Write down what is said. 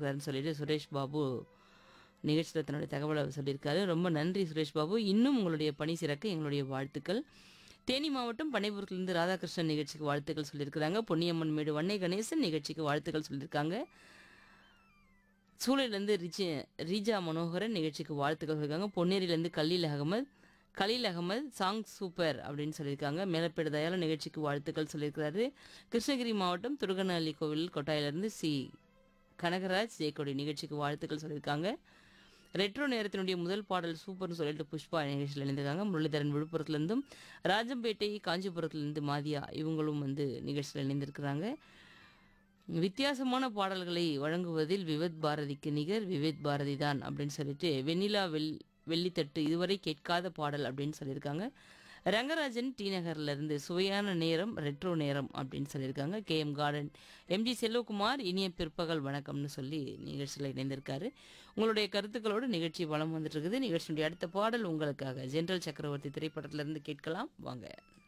கொடுத்துருக்காருன்னு சொல்லிட்டு சுரேஷ் பாபு நிகழ்ச்சியில் தன்னுடைய தகவலை சொல்லியிருக்காரு ரொம்ப நன்றி சுரேஷ் பாபு இன்னும் உங்களுடைய பணி சிறக்க எங்களுடைய வாழ்த்துக்கள் தேனி மாவட்டம் பனைபுரத்துலேருந்து ராதாகிருஷ்ணன் நிகழ்ச்சிக்கு வாழ்த்துக்கள் சொல்லியிருக்கிறாங்க பொன்னியம்மன் மேடு வன்னை கணேசன் நிகழ்ச்சிக்கு வாழ்த்துக்கள் சொல்லியிருக்காங்க சூளையிலேருந்து ரிஜி ரீஜா மனோகரன் நிகழ்ச்சிக்கு வாழ்த்துக்கள் சொல்லியிருக்காங்க பொன்னேரியிலேருந்து கலீல் அகமது கலீல் அகமது சாங் சூப்பர் அப்படின்னு சொல்லியிருக்காங்க மேலப்பேடு தயால நிகழ்ச்சிக்கு வாழ்த்துக்கள் சொல்லியிருக்கிறாரு கிருஷ்ணகிரி மாவட்டம் துருகநல்லி கோவில் கொட்டாயிலிருந்து சி கனகராஜ் ஜெயக்கொடி நிகழ்ச்சிக்கு வாழ்த்துக்கள் சொல்லியிருக்காங்க ரெட்ரோ நேரத்தினுடைய முதல் பாடல் சூப்பர்னு சொல்லிட்டு புஷ்பா நிகழ்ச்சியில் இணைந்திருக்காங்க முரளிதரன் விழுப்புரத்துலேருந்தும் ராஜம்பேட்டை காஞ்சிபுரத்துலேருந்து மாதியா இவங்களும் வந்து நிகழ்ச்சியில் இணைந்திருக்கிறாங்க வித்தியாசமான பாடல்களை வழங்குவதில் விவேத் பாரதிக்கு நிகர் விவேத் பாரதி தான் அப்படின்னு சொல்லிட்டு வெண்ணிலா வெள் வெள்ளித்தட்டு இதுவரை கேட்காத பாடல் அப்படின்னு சொல்லியிருக்காங்க ரங்கராஜன் டி நகர்ல இருந்து சுவையான நேரம் ரெட்ரோ நேரம் அப்படின்னு சொல்லியிருக்காங்க K M garden MG Selvakumar இனிய பிற்பகல் வணக்கம்னு சொல்லி நிகழ்ச்சியில் இணைந்திருக்காரு உங்களுடைய கருத்துக்களோடு நிகழ்ச்சி வளம் வந்துட்டு இருக்குது நிகழ்ச்சியுடைய அடுத்த பாடல் உங்களுக்காக ஜென்ரல் சக்கரவர்த்தி திரைப்படத்திலிருந்து கேட்கலாம் வாங்க